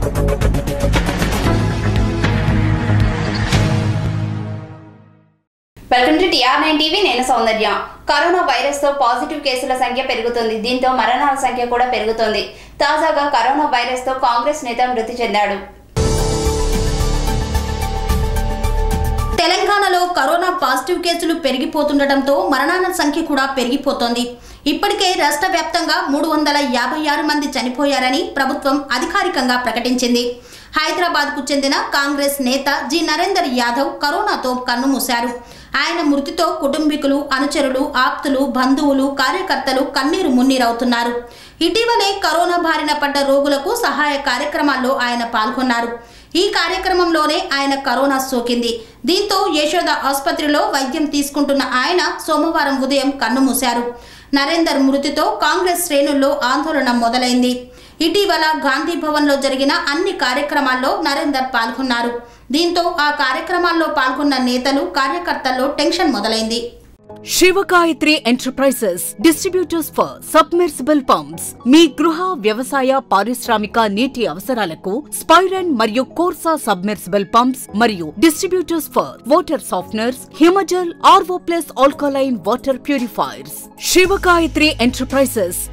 welcome to TR nine TV నేను Soundarya corona virus తో positive కేసుల సంఖ్య పెరుగుతుంది దీంతో మరణాల సంఖ్య కూడా పెరుగుతోంది తాజాగా కరోనా వైరస్ తో కాంగ్రెస్ నేత మృతి చెందాడు తెలంగాణలో కరోనా పాజిటివ్ కేసులు పెరిగిపోతుండటంతో మరణాల సంఖ్య కూడా పెరిగిపోతోంది ఇప్పటికే రాష్ట్ర వ్యాప్తంగా మూడు వందల యాభై ఆరు మంది చనిపోయారని ప్రభుత్వం అధికారికంగా ప్రకటించింది హైదరాబాద్కు చెందిన కాంగ్రెస్ నేత జి నరేందర్ యాదవ్ కరోనాతో కన్నుమూశారు ఆయన మృతితో కుటుంబీకులు అనుచరులు ఆప్తులు బంధువులు కార్యకర్తలు కన్నీరు మున్నీరవుతున్నారు ఇటీవలే కరోనా బారిన పడ్డ రోగులకు సహాయ కార్యక్రమాల్లో ఆయన పాల్గొన్నారు ఈ కార్యక్రమంలోనే ఆయన కరోనా సోకింది దీంతో యశోద ఆసుపత్రిలో వైద్యం తీసుకుంటున్న ఆయన సోమవారం ఉదయం కన్నుమూశారు నరేందర్ మృతితో కాంగ్రెస్ శ్రేణుల్లో ఆందోళన మొదలైంది ఇటీవల గాంధీ భవన్లో జరిగిన అన్ని కార్యక్రమాల్లో నరేందర్ పాల్గొన్నారు దీంతో ఆ కార్యక్రమాల్లో పాల్గొన్న నేతలు కార్యకర్తల్లో టెన్షన్ మొదలైంది Shivagayatri enterprises distributors for submersible pumps మీ గృహ వ్యవసాయ పారిశ్రామిక నీటి అవసరాలకు స్పైరన్ మరియు కోర్సా సబ్మెర్సిబుల్ పంప్స్ మరియు distributors for water softeners Himajal RO plus alkaline water purifiers Shivagayatri enterprises